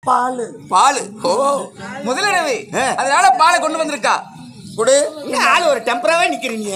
பால் பால் ஓ முதலிரவு அதனால பாலை கொண்டு வந்திருக்கா குடு என்ன ஆளு ஒரு டெம்பராவே நிக்கிறீங்க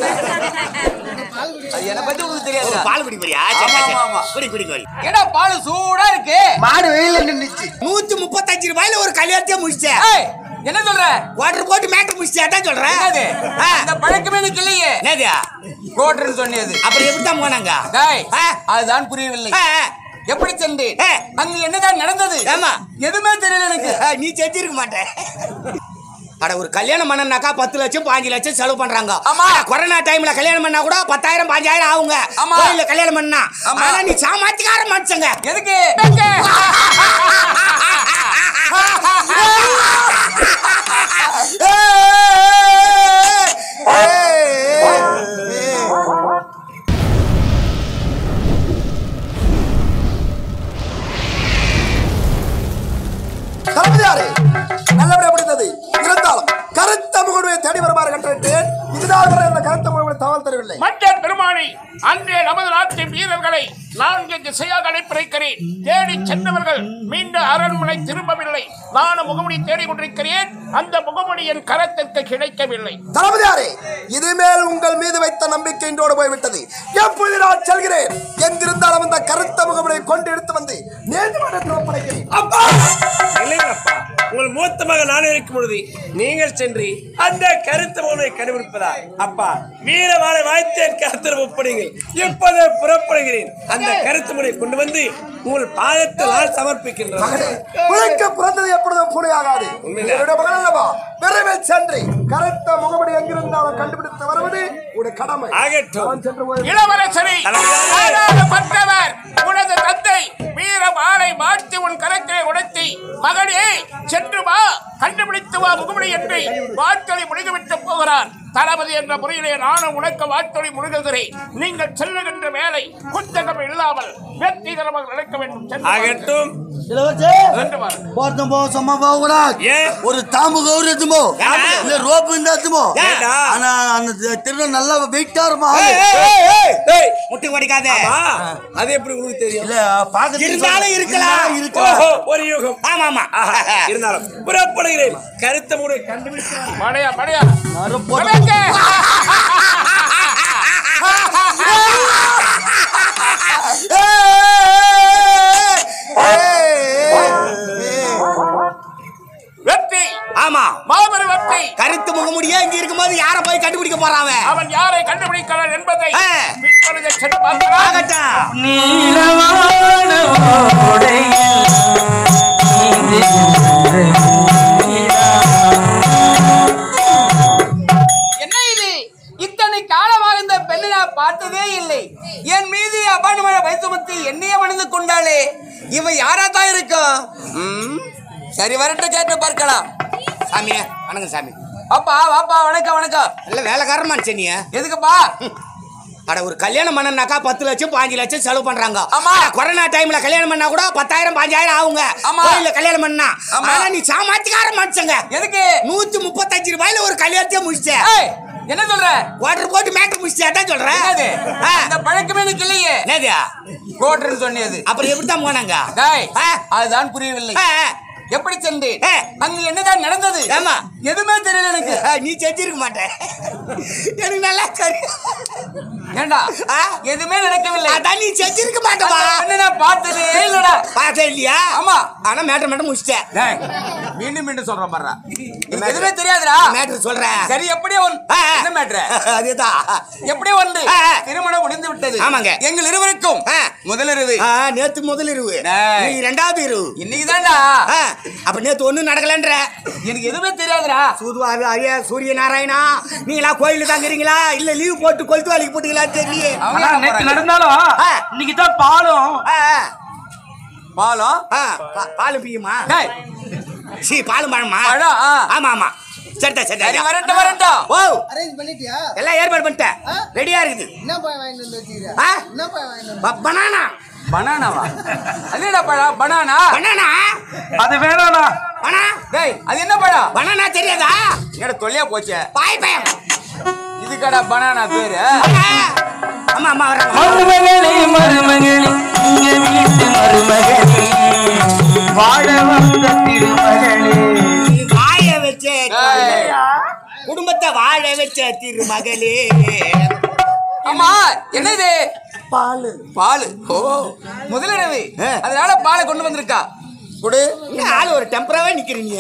அது என்ன பத்தி உங்களுக்கு தெரியாது பால் குடி போறியா ஆமா, ஆமா, ஆமா. குடி குடி குடி ஏடா பால் சூடா இருக்கு மாடு வெயில நின்னுச்சு நூத்தி முப்பத்தஞ்சு ரூபாயில ஒரு கல்யாணத்தையே முடிச்சேன் ஏய், என்ன சொல்ற குவாட்டர் போட்டு மேட்டர் முடிச்சியா அதான் சொல்றேன் என்னது ஆ. இந்த பழக்கமே எனக்கு இல்லையே என்னது கோட்டர்னு சொன்னியது அப்புறம் எப்படி தான் போனாங்க டேய் ஆ. அதுதான் புரியவில்லை ஆ, ஆ. எப்படி சென்றேன் ஆ. அங்க என்னதான் நடந்தது ஆமா. எதுவுமே தெரியல எனக்கு ஆ, நீ செஞ்சிருக்க மாட்டேன் அட ஒரு கல்யாணம் பண்ணனாக்கா பத்து லட்சம் பாஞ்சு லட்சம் செலவு பண்றாங்க ஆமா. ஆனா, கொரோனா டைம்ல கல்யாணம் பண்ணா கூட பத்தாயிரம் பாஞ்சாயிரம் ஆகுங்க ஆமா. கோயில்ல கல்யாணம் பண்ணா ஆமா. ஆனா நீ சாமாத்திக்கார மனுஷங்க எதுக்கு தளபதியாரே நல்லபடியா முடிந்தது இருந்தாலும் கருத்த முகனுடைய தேடி வருமாறு கண்டிருக்கிறேன் இதுதான் வரை அந்த கருத்த முகனுடைய தகவல் தரவில்லை மற்ற பெருமானை அன்றே நமது நாட்டின் வீரர்களை நான்கு திசையாக அனுப்பியிருக்கிறேன் தேடி சென்றவர்கள் மீண்டும் அரண்மனை திரும்பவில்லை நானும் முகமுடி தேடிக் கொண்டிருக்கிறேன் அந்த முகமுடி என் கரத்திற்கு கிடைக்கவில்லை தளபதியாரே இதுமேல் உங்கள் மீது வைத்த நம்பிக்கை இன்றோடு போய்விட்டது எப்பொழுது நான் செல்கிறேன் எங்கிருந்தாலும் அந்த கருத்த முகமுடைய கொண்டு எடுத்து வந்து நீதிமன்றத்தில் ஒப்படைக்கிறேன் அப்பா இல்லைங்கப்பா உங்கள் மூத்த மகன் நான் இருக்கும் பொழுது நீங்கள் சென்று அந்த கருத்து மகனை கண்டுபிடிப்பதா அப்பா வீரவாளை வாய்த்தேன் கருத்து ஒப்படைங்கள் இப்போதே புறப்படுகிறேன் அந்த கருத்து முனை கொண்டு வந்து உங்கள் பாதத்தில் நான் சமர்ப்பிக்கின்றேன் பிழைக்க பிறந்தது எப்பொழுதும் புனையாகாது உண்மைதான். என்னுடைய மகன் அல்லவா விரைவில் சென்று கருத்த முகமுடி எங்கிருந்தாலும் கண்டுபிடித்து வருவது உடைய கடமை ஆகட்டும். அவன் சென்று போய் இளவரசரை தலைவரே. ஆளாக பற்றவர் உனது தந்தை வீர மாலை மாற்றி உன் கரத்திலே உடைத்தி மகனே சென்று வா கண்டுபிடித்து வா முகமுடி என்று வாழ்த்தொழி முழுகிவிட்டு போகிறான் தளபதி என்ற முறையிலே நானும் உனக்கு வாழ்த்தொழி முழுகுகிறேன் நீங்கள் செல்லுகின்ற வேலை குத்தகம் இல்லாமல் வெற்றிகரமாக நடக்க வேண்டும் சென்று வாருங்கள். ஆகட்டும் சென்று வாருங்கள். போர்த்தம் போ சும்மா போக கூடாது ஏன் ஒரு தாம்பு கவுரு எத்துமோ இல்ல ரோப்பு இருந்தா எத்துமோ ஏன்டா? ஆனா அந்த திருட நல்லா வெயிட்டா இருமா ஏய், முட்டி கொடிக்காத ஆமா, அது எப்படி உங்களுக்கு தெரியும் இல்ல பாக்க இருந்தாலும் இருக்கலாம். இருக்கலாம் ஓஹோ, ஒரு யுகம் ஆமா ஆமா ஆஹா, இருந்தாலும் புறப்படுகிறேன் கருத்த முறை கண்டுபிடித்து மடையா மடையா நரம் போட்டு வணக்க. வெற்றி ஆமா மாபெரும் வெற்றி கருத்து முகமுடியே இங்க இருக்கும்போது யார போய் கண்டுபிடிக்க போறான் அவன்? அவன் யாரை கண்டுபிடிக்கிறான் என்பதை ஆ. பிற்பொழுது சென்று பார்க்கலாம் ஆகட்டும் என்ன இது இத்தனை காலமாக இந்த பெண்ணை நான் பார்த்ததே இல்லை என் மீது அபாண்டமான வைத்துமத்தி என்னையே மணந்து கொண்டாளே இவன் யாரா தான் இருக்கும் ம், சரி வரட்டும் கேட்டு பார்க்கலாம் சாமி வணக்கம் சாமி அப்பா வாப்பா வணக்கம் வணக்கம் இல்ல வேலைக்காரன் மனுஷன் நீ எதுக்குப்பா அட ஒரு கல்யாணம் பண்ணனாக்கா பத்து லட்சம் பாஞ்சு லட்சம் செலவு பண்றாங்க ஆமா. ஆனா, கொரோனா டைம்ல கல்யாணம் பண்ணா கூட பத்தாயிரம் பாஞ்சாயிரம் ஆகுங்க ஆமா. கோயில்ல கல்யாணம் பண்ணா ஆமா. ஆனா நீ சாமாத்திக்கார மனுஷங்க எதுக்கு நூத்தி முப்பத்தஞ்சு ரூபாயில ஒரு கல்யாணத்தையே முடிச்சேன் ஏய், என்ன சொல்ற குவாட்டர் போட்டு மேட்டர் முடிச்சியா தான் சொல்றேன் என்னது ஆ. இந்த பழக்கமே எனக்கு இல்லையே என்னது கோட்டர்னு சொன்னியது அப்புறம் எப்படி தான் போனாங்க டேய் ஆ. அதுதான் புரியவில்லை ஆ, ஆ. எப்படி சென்றேன் ஆ. அங்க என்னதான் நடந்தது ஆமா. எதுவுமே தெரியல எனக்கு ஆ, நீ செஞ்சிருக்க மாட்டேன் எனக்கு நல்லா தெரியும் ஏண்டா ஆ? எதுவுமே நடக்கவில்லை அதான் நீ செஞ்சிருக்க மாட்டேப்பா அந்த பெண்ணை நான் பார்த்ததே இல்லடா பார்த்தே இல்லையா ஆமா. ஆனா மேட்டர் மேட்டர் முடிச்சிட்டேன் டேய், மீண்டும் மீண்டும் சொல்றேன் பாரு எனக்கு எதுவுமே தெரியாதுடா மேட்டர் சொல்றேன் சரி எப்படியோ ஒன் ஆ, ஆ. என்ன மேட்ரு அதுதான் எப்படியோ ஒன்று ஆ, ஆ. திருமணம் முடிந்து விட்டது ஆமாங்க. எங்கள் இருவருக்கும் ஆ. முதலிரவு ஆ, நேத்து முதல் இரவு டேய். நீ ரெண்டாவது இரவு இன்னைக்கு தான்டா ஆ, அப்ப நேத்து ஒண்ணும் நடக்கலன்ற எனக்கு எதுவுமே தெரியாதுடா சூதுவாரு ஐயா சூரிய நாராயணா நீங்களா கோயில்ல தாங்கிறீங்களா இல்ல லீவ் போட்டு கொளுத்து வேலைக்கு போட்டீங்களா தெரியல அவங்க ஆனா என்ன நேத்து போறாங்க? நடந்தாலும் ஆ. இன்னைக்கு தான் பாலும் ஆ, ஆ, பாலம் ஆ, பா- பாலு பியுமா டேய், சீ பாலும் பழமா பழம், ஆ. ஆமா ஆமா சரிடா சரி சரிடா வரட்டும் வரட்டும் ஓ அரேஞ்ச் பண்ணிட்டியா எல்லாம் ஏற்பாடு பண்ணிட்டேன் ரெடியா இருக்குது என்ன பாய் வாங்கிட்டு வந்து வச்சுக்கிற ஆ? என்ன பாய் வாங்கிட்டு வந்து ப- பனானா பனானாவா அதுடா பழம் பனானா பனானா அது வேணாண்ணா பனா டேய் அது என்ன பழம் பனானா தெரியாதா என்னடா தொல்லையா போச்சே பாய் பயம் இதுக்கடா பனானா பேரு ஆ, ஆமா ஆமா வராங்க மருமகளே மருமகளே இங்க வீட்டு மருமகளே வாழ வந்த திருமகளே நீ வாழ வச்ச ஏய். குடும்பத்தை வாழ வச்ச திருமகளே ஆமா என்ன இது பாலு பால் ஓ முதலிரவு ஆ. அதனால பாலை கொண்டு வந்திருக்கா குடு என்ன ஆளு ஒரு டெம்பராவே நிக்கிறீங்க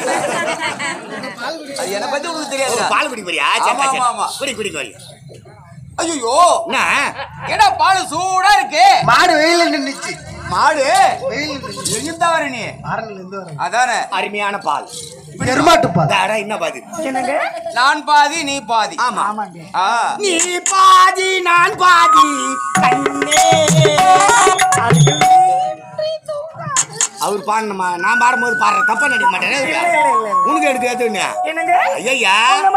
அது என்ன பத்தி உனக்கு தெரியாதா பால் குடி போறியா ஆமா, ஆமா, ஆமா. குடி குடி குடி ஐயோ என்ன ஏடா பால் சூடா இருக்கு மாடு வெயில நின்னுச்சு மாடு வெயில் எங்கிருந்தா வர நீ ஆரணில இருந்து வர அதானே அருமையான பால் எருமாட்டு பால் அடா, என்ன பாது நான் பாதி நீ பாதி ஆமா ஆ. நீ பாதி நான் பாதி கண்ணே அவர் பாடணுமா நான் பாடும்போது பாடுற தப்பா நடிக்க மாட்டேன் உனக்கு எடுக்க எதுன்னு ஐயா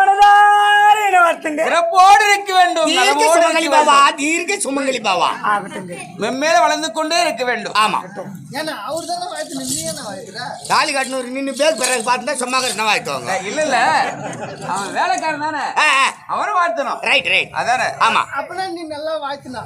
சிறப்போடு இருக்க வேண்டும் தீர்க்க நலமோடு சுமங்கலி இருக்க பாவா வேண்டும். தீர்க்க சுமங்கலி பாவா மென்மேல வளர்ந்து கொண்டே இருக்க வேண்டும் ஆமா ஏன்னா அவர் தானே வாழ்த்து நீ என்ன வாழ்த்துற தாலி கட்டணும் நின்று பேர் பிறகு பார்த்துட்டா சும்மா கட்டினா வாய்த்துவாங்க ஏய், இல்ல இல்ல அவன் வேலைக்காரன் தானே அவரும் வாழ்த்தணும் ரைட் ரைட் அதானே ஆமா அப்பனா நீ நல்லா வாழ்த்துனா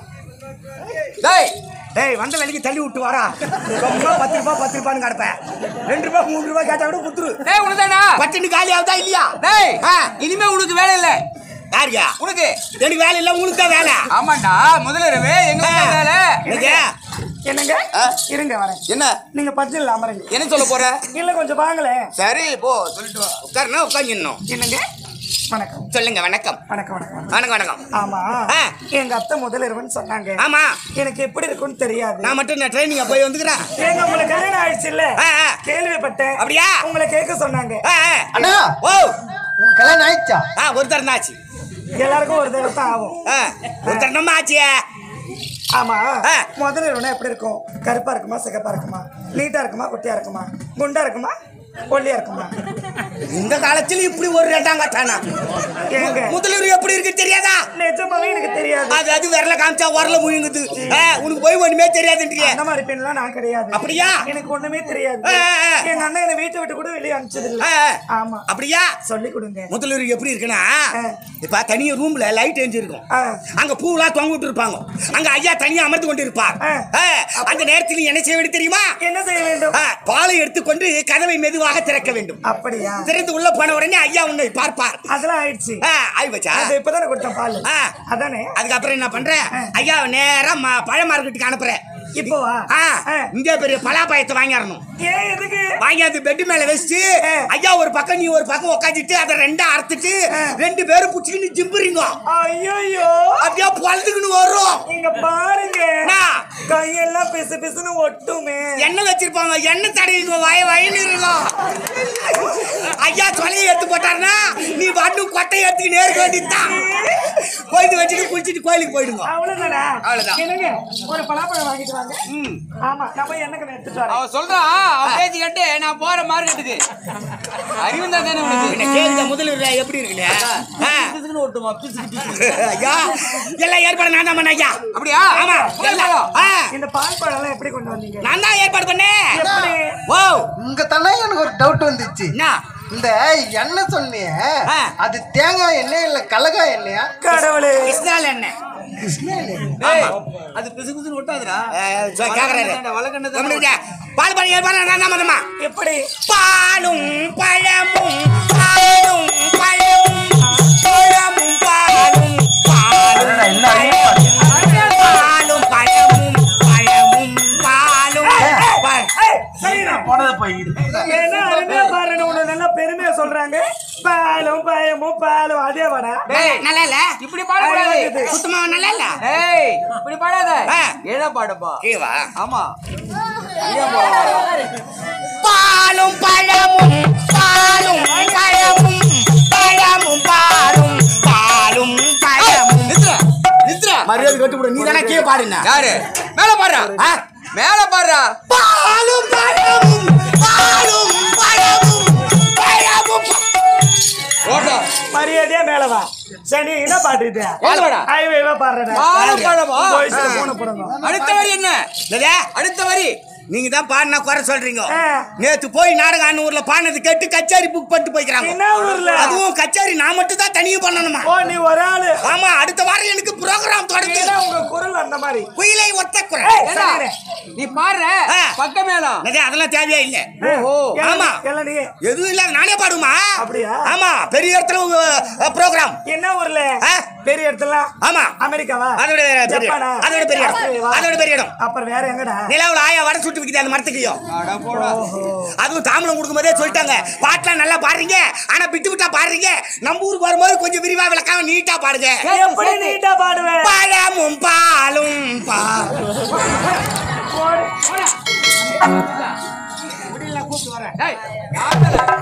டேய் டேய் வந்த வேலைக்கு தள்ளி விட்டு வாடா ரொம்ப பத்து ரூபாய் பத்து ரூபான்னு கிடப்பேன் ரெண்டு ரூபாய் மூணு ரூபாய் கேட்டா கூட குத்துரு டேய் உனதானா பட்டுன்னு காலி ஆகுதா இல்லையா டேய் ஆ. இனிமே உனக்கு வேலை இல்ல யாருக்கா உனக்கு எனக்கு வேலை இல்ல உனக்கு தான் வேலை ஆமாண்டா முதலிரவே எங்க தான் வேலை என்னங்க? என்னங்க ஆ? இருங்க வரேன் என்ன நீங்க பட்ஜெட்ல அமருங்க என்ன சொல்ல போற இல்ல கொஞ்சம் வாங்களேன் சரி போ சொல்லிட்டு வா உட்காருனா உட்காந்துடணும் என்னங்க வணக்கம் சொல்லுங்க வணக்கம் வணக்கம் வணக்கம் வணக்கம் வணக்கம் ஆமா ஆ. எங்க அத்தை முதலிரவன் சொன்னாங்க ஆமா எனக்கு எப்படி இருக்கும்னு தெரியாது நான் மட்டும் நான் ட்ரைனிங்க போய் வந்துக்கிறேன் ஏங்க உங்களுக்கு கல்யாணம் ஆயிடுச்சு இல்ல ஆ, ஆ. கேள்விப்பட்டேன் அப்படியா? உங்களை கேட்க சொன்னாங்க ஆ, ஆ. அண்ணா ஓ உன் கல்யாணம் ஆயிடுச்சா ஆ ஒரு தரம் ஆச்சு எல்லாருக்கும் ஒரு தடவை தான் ஆகும் ஆ, ஒரு தரம் ஆச்சியே ஆமா ஆ. முதலிரவனா எப்படி இருக்கும் கருப்பா இருக்குமா சிகப்பா இருக்குமா நீட்டா இருக்குமா குட்டியா இருக்குமா குண்டா இருக்குமா ஒல்லியா இருக்குமா இந்த காலத்துல இப்படி ஒரு ரெண்டாம் கட்டானா ஏங்க முதலீடு எப்படி இருக்கு தெரியாதா நிஜமாவே எனக்கு தெரியாது அது அது விரல காமிச்சா வரல முழுங்குது ஆ, உனக்கு போய் ஒண்ணுமே தெரியாதுன்றிய அந்த மாதிரி பெண்லாம் நான் கிடையாது அப்படியா? எனக்கு ஒண்ணுமே தெரியாது ஆ, ஆ, ஆ. எங்க அண்ணன் என்னை வீட்டை விட்டு கூட வெளியே அனுப்பிச்சது இல்ல ஆ, ஆ. ஆமா அப்படியா சொல்லி கொடுங்க முதலீடு எப்படி இருக்குன்னா ஆ. இப்ப தனியா ரூம்ல லைட் எரிஞ்சிருக்கும் ஆ. அங்க பூவெல்லாம் தொங்க விட்டு இருப்பாங்க அங்க ஐயா தனியா அமர்ந்து கொண்டு இருப்பார் ஆ. ஆ, அந்த நேரத்தில் நீ என்ன செய்ய வேண்டும் தெரியுமா என்ன செய்ய வேண்டும் ஆ, பாலை எடுத்துக்கொண்டு கதவை மெதுவாக திறக்க வேண்டும் அப்படியா திறந்து உள்ள போன உடனே ஐயா உன்னை பார்ப்பார் அதெல்லாம் ஆயிடுச்சு ஆ, ஆய் வச்சா அது இப்பதானே கொடுத்தேன் பால் ஆ. அதானே அதுக்கப்புறம் என்ன பண்ற ஐயா நேரா ம- பழ மார்க்கெட்டுக்கு அனுப்புறேன் இப்போவா ஆ, ஆ. இங்க பெரிய பலாப்பாயத்தை வாங்கிடணும் ஏன் எதுக்கு வாங்கியாந்து பெட் மேல வச்சுட்டு ஆ. ஐயா ஒரு பக்கம் நீ ஒரு பக்கம் உட்காந்துட்டு அதை ரெண்டா அறுத்துட்டு ரெண்டு பேரும் புடிச்சுக்கிட்டு ஜிம்புறீங்க ஐயோ அப்படியே பொழுதுக்குன்னு வரும் இங்க பாருங்க என்ன? கையெல்லாம் பிசு பிசுன்னு ஒட்டுமே எண்ணெய் வச்சிருப்பாங்க எண்ணெய் தடவிங்க வய வயன்னு இருக்கும் ஐயா தொலையை எடுத்து போட்டாருன்னா நீ பாட்டு கொட்டையை எடுத்துக்கு நேருக்கு வேண்டியதுதான் போயிட்டு வச்சுட்டு குளிச்சுட்டு கோயிலுக்கு போயிடுங்க அவ்வளவுதானா அவ்வளவுதான். என்னங்க ஒரு பலாப்பழம் வாங்கிட்டு வாங்க ஆமா நம்ம என்னங்க எடுத்துட்டு வரேன் அவன் சொல்றான் அவன் பேச்சு கேட்டு நான் போற மார்க்கெட்டுக்கு அறிவு தான் தானே உனக்கு என்ன கேளுங்க முதல்ல எப்படி இருக்குல்ல ஆ. பிசுக்குன்னு ஒட்டுமா, பிசுக்கு, பிசுக்கு. ஐயா எல்லாம் ஏற்பாடு நான் தான் பண்ணேன் ஐயா அப்படியா ஆமா எல்லாம் ஆ, இந்த பால் பழம் எல்லாம் எப்படி கொண்டு வந்தீங்க நான் தான் ஏற்பாடு பண்ணேன் எப்படி ஓ இங்க தானே எனக்கு ஒரு டவுட் வந்துச்சு என்ன இந்த எண்ணெய் சொன்னியே ஆ. அது தேங்காய் எண்ணெய் இல்ல கலகாய் எண்ணெயா கடவுளே கிருஷ்ணால என்ன கிருஷ்ண எண்ணெய் டேய், அது பிசு பிசுன்னு ஒட்டாதுடா கேக்குறாரு வழக்கண்ணு கம்முனு இருக்க. பால் பால் ஏற்பாடு நான் தான் பண்ணமா எப்படி பாலும் பழமும் பாலும் பழமும் பழமும் பாலும் பாலும் பாலும் பழமும் பழமும் பாலும் ப- போனதை போயிடு ஏன்னா அருமையா பாருங்க உன்னை நல்லா பெருமையா சொல்றாங்க பாலும் பயமும் பாலும் அதே வடா டேய், நல்லா இல்ல இப்படி பாடக்கூடாது சுத்தமா நல்லா இல்ல ஏய் இப்படி பாடாத ஆ. ஏழ பாடுப்பா கேவா ஆமா பாலும் பழமும் பாலும் பழமும் பழமும் பாலும் பாலும் பழமும் நித்ரா நித்ரா மரியாதை கட்டுப்படும் நீ தானே கீழே பாடுன யாரு மேல பாடுறா ஆ? மேல பாடுறா பாலும் பழமும் பாலும் பழமும் பழமும் ஓட்டா மரியாதையா மேலவா சரி என்ன பாட்டுட்டு மேலவாடா. ஹைவேவா பாடுறேன் பாலும் பழமா? போன போடுங்க அடுத்த வரி என்ன என்னது? அடுத்த வரி நீங்க தான் பாடினா குறை சொல்றீங்க ஆ. நேத்து போய் நாடகம் ஊர்ல பாடினது கேட்டு கச்சேரி புக் பண்ணிட்டு போய்க்கிறாங்க என்ன ஊர்ல? அதுவும் கச்சேரி நான் மட்டும் தான் தனியும் பண்ணணுமா ஓ நீ ஒரு ஆளு ஆமா அடுத்த வாரம் எனக்கு ப்ரோக்ராம் தொடங்குது ஏன்னா உங்க குரல் அந்த மாதிரி குயிலை ஒத்த குறை ஏண்டா, நீ பாடுற ஆ. பக்க மேளம் என்னது, அதெல்லாம் தேவையே இல்ல ஓஹோ ஆமா. எல்லாம் நீ எதுவும் இல்ல நானே பாடுமா அப்படியா? ஆமா பெரிய இடத்துல ப்ரோக்ராம் என்ன ஊர்ல ஆ? பெரிய இடத்துல ஆமா அமெரிக்காவா அதோட பெரிய ஜப்பானா? அதோட பெரிய இடம் ஆஸ்திரேலியாவா? அதோட பெரிய இடம் அப்புறம் வேற எங்கடா நிலாவுல ஆயா வடை சுட்டு விக்குது அந்த மரத்துக்கையும் அதுவும் தாம்பளம் கொடுக்கும்போதே சொல்லிட்டாங்க பாட்டுலாம் நல்லா பாடுறீங்க ஆனா விட்டு விட்டா பாடுறீங்க நம்ம ஊருக்கு வரும்போது கொஞ்சம் விரிவா விளக்காம நீட்டா பாடுங்க எப்படி நீட்டா பாடுவேன் பழமும் பாலும் பா டேய், யாருடா?